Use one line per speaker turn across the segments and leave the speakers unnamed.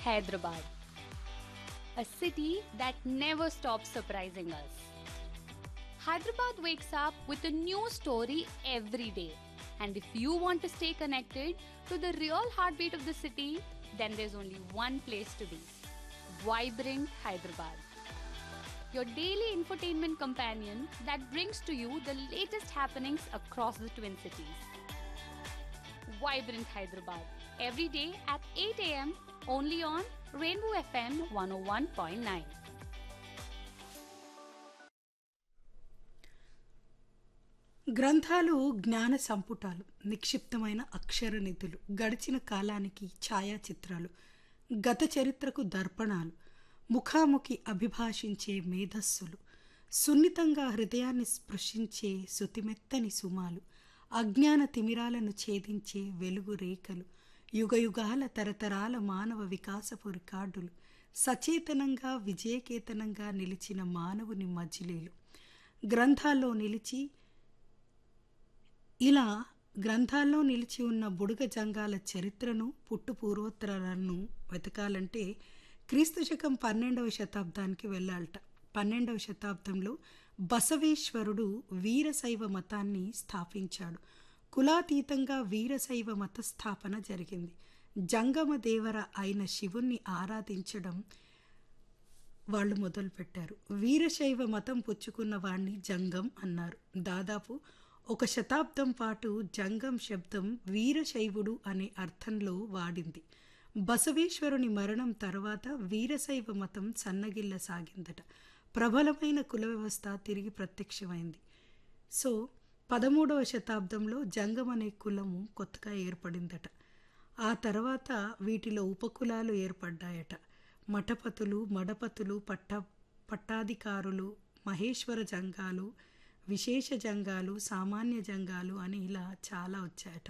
Hyderabad, a city that never stops surprising us. Hyderabad wakes up with a new story every day. And if you want to stay connected to the real heartbeat of the city, then there's only one place to be Vibrant Hyderabad. Your daily infotainment companion that brings to you the latest happenings across the Twin Cities. Vibrant Hyderabad, every day at 8 am only on Rainbow FM 101.9.
గ్రంథాలు జ్ఞాన సంపుటాలు నిక్షిప్తమైన అక్షర నిధులు గడిచిన కాలానికి ఛాయాచిత్రాలు గత చరిత్రకు దర్పణాలు ముఖాముఖి అభిభాషించే మేధస్సులు సున్నితంగా హృదయాన్ని స్పృశించే శుతిమెత్తని సుమాలు అజ్ఞాన తిమిరాలను ఛేదించే వెలుగు రేఖలు యుగయుగాల తరతరాల మానవ వికాసపు రికార్డులు సచేతనంగా విజయకేతనంగా నిలిచిన మానవుని మజిలీలు గ్రంథాల్లో నిలిచి ఇలా గ్రంథాల్లో నిలిచి ఉన్న బుడుగ జంగాల చరిత్రను పుట్టు పూర్వోత్తరాలను వెతకాలంటే క్రీస్తు శకం పన్నెండవ శతాబ్దానికి వెళ్ళాలట పన్నెండవ శతాబ్దంలో బసవేశ్వరుడు వీరశైవ మతాన్ని స్థాపించాడు కులాతీతంగా వీరశైవ మత స్థాపన జరిగింది జంగమ దేవర అయిన శివుణ్ణి ఆరాధించడం వాళ్ళు మొదలుపెట్టారు వీరశైవ మతం పుచ్చుకున్న వాణ్ణి జంగం అన్నారు దాదాపు ఒక శతాబ్దం పాటు జంగం శబ్దం వీరశైవుడు అనే అర్థంలో వాడింది బసవేశ్వరుని మరణం తర్వాత వీరశైవ మతం సన్నగిల్లసాగిందట ప్రబలమైన కుల వ్యవస్థ తిరిగి ప్రత్యక్షమైంది సో పదమూడవ శతాబ్దంలో జంగం అనే కులము కొత్తగా ఏర్పడిందట ఆ తర్వాత వీటిలో ఉపకులాలు ఏర్పడ్డాయట మఠపతులు మడపతులు పట్ట పట్టాధికారులు మహేశ్వర జంగాలు విశేష జంగాలు సామాన్య జంగాలు అని ఇలా చాలా వచ్చాయట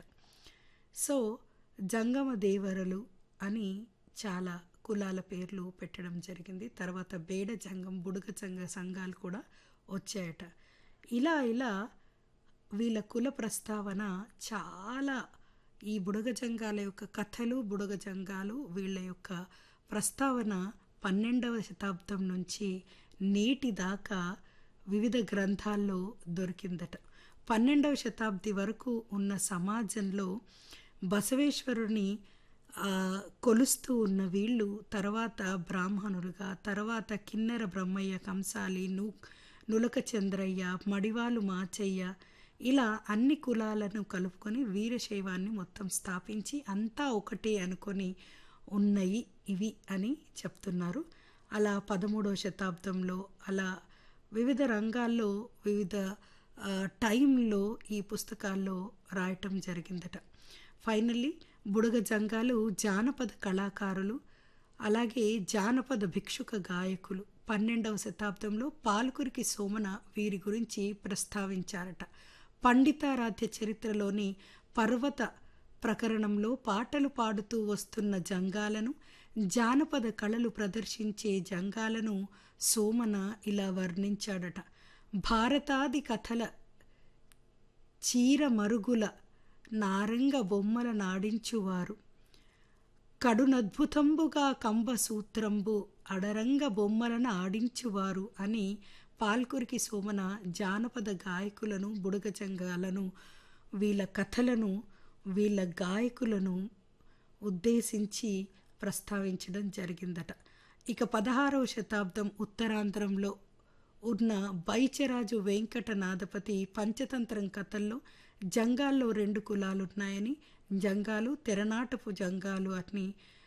సో జంగమ దేవరలు అని చాలా కులాల పేర్లు పెట్టడం జరిగింది తర్వాత బేడ జంగం బుడగ జంగ సంఘాలు కూడా వచ్చాయట ఇలా ఇలా వీళ్ళ కుల ప్రస్తావన చాలా ఈ బుడగ జంగాల యొక్క కథలు బుడగ జంగాలు వీళ్ళ యొక్క ప్రస్తావన పన్నెండవ శతాబ్దం నుంచి నేటి దాకా వివిధ గ్రంథాల్లో దొరికిందట పన్నెండవ శతాబ్ది వరకు ఉన్న సమాజంలో బసవేశ్వరుని కొలుస్తూ ఉన్న వీళ్ళు తర్వాత బ్రాహ్మణులుగా తర్వాత కిన్నెర బ్రహ్మయ్య కంసాలి ను నులక చంద్రయ్య మడివాలు మాచయ్య ఇలా అన్ని కులాలను కలుపుకొని వీరశైవాన్ని మొత్తం స్థాపించి అంతా ఒకటే అనుకొని ఉన్నాయి ఇవి అని చెప్తున్నారు అలా పదమూడవ శతాబ్దంలో అలా వివిధ రంగాల్లో వివిధ టైంలో ఈ పుస్తకాల్లో రాయటం జరిగిందట ఫైనల్లీ బుడగ జంగాలు జానపద కళాకారులు అలాగే జానపద భిక్షుక గాయకులు పన్నెండవ శతాబ్దంలో పాల్కురికి సోమన వీరి గురించి ప్రస్తావించారట పండితారాధ్య చరిత్రలోని పర్వత ప్రకరణంలో పాటలు పాడుతూ వస్తున్న జంగాలను జానపద కళలు ప్రదర్శించే జంగాలను సోమన ఇలా వర్ణించాడట భారతాది కథల చీర మరుగుల నారంగ బొమ్మల నాడించువారు కడునద్భుతంబుగా కంబ సూత్రంబు అడరంగ బొమ్మలను ఆడించువారు అని పాల్కురికి సోమన జానపద గాయకులను బుడగజంగాలను వీళ్ళ కథలను వీళ్ళ గాయకులను ఉద్దేశించి ప్రస్తావించడం జరిగిందట ఇక పదహారవ శతాబ్దం ఉత్తరాంధ్రంలో ఉన్న బైచరాజు వెంకటనాథపతి పంచతంత్రం కథల్లో జంగాల్లో రెండు కులాలు ఉన్నాయని జంగాలు తెరనాటపు జంగాలు అని